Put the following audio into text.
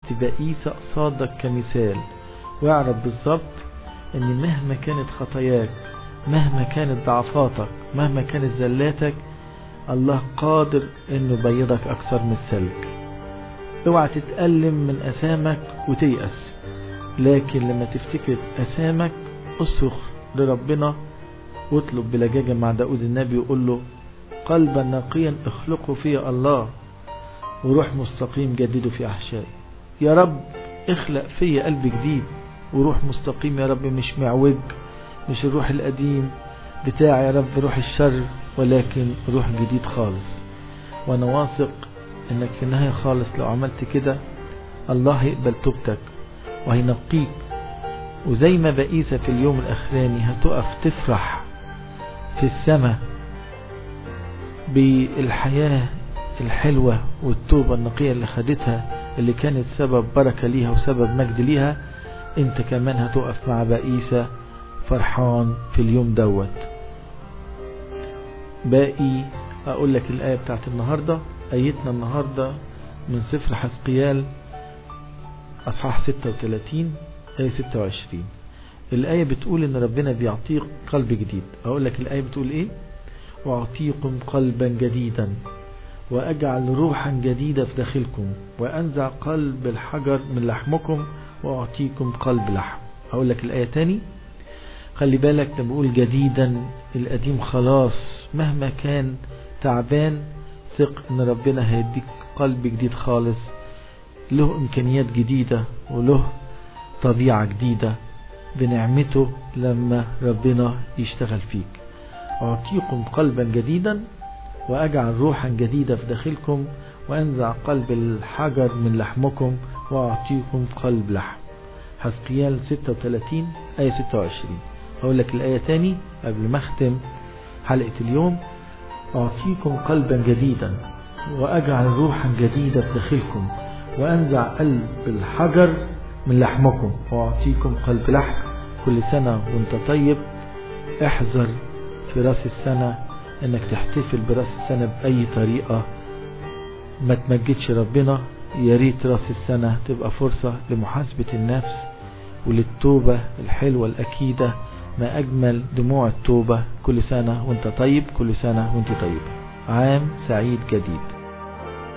تبقى قيسة قصادك كمثال واعرف بالظبط ان مهما كانت خطاياك مهما كانت ضعفاتك مهما كانت زلاتك الله قادر انه يبيضك اكثر من الثلج اوعى تتألم من اثامك وتيأس لكن لما تفتكر اثامك اصرخ لربنا واطلب بلجاجة مع داود النبي وقول له قلبا نقيا اخلقه في الله وروح مستقيم جدده في احشائي يا رب اخلق في قلب جديد وروح مستقيم يا رب مش معوج مش الروح القديم بتاع يا رب روح الشر ولكن روح جديد خالص وانا واثق انك في النهاية خالص لو عملت كده الله هيقبل توبتك وهينقيك وزي ما بقيسة في اليوم الاخراني هتقف تفرح في السماء بالحياة الحلوة والتوبة النقية اللي خدتها اللي كانت سبب بركة ليها وسبب مجد ليها انت كمان هتقف مع بقيسة فرحان في اليوم دوت باقي اقول لك الآية بتاعت النهاردة آيتنا النهاردة من سفر حسقيال أصحاح 36 آية 26 الآية بتقول إن ربنا بيعطيك قلب جديد أقول لك الآية بتقول إيه وأعطيكم قلبا جديدا وأجعل روحا جديدة في داخلكم وأنزع قلب الحجر من لحمكم وأعطيكم قلب لحم أقول لك الآية تاني خلي بالك لما بقول جديدا القديم خلاص مهما كان تعبان ثق ان ربنا هيديك قلب جديد خالص له امكانيات جديدة وله طبيعة جديدة بنعمته لما ربنا يشتغل فيك أعطيكم قلبا جديدا وأجعل روحا جديدة في داخلكم وأنزع قلب الحجر من لحمكم وأعطيكم قلب لحم حسقيال 36 آية 26 أقول لك الآية تاني قبل ما أختم حلقة اليوم أعطيكم قلبا جديدا وأجعل روحا جديدة في داخلكم وأنزع قلب الحجر من لحمكم وأعطيكم قلب لحم كل سنة وانت طيب احذر في راس السنة انك تحتفل براس السنة بأي طريقة ما تمجدش ربنا يا ريت راس السنة تبقى فرصة لمحاسبة النفس وللتوبة الحلوة الأكيدة ما أجمل دموع التوبة كل سنة وانت طيب كل سنة وانت طيب عام سعيد جديد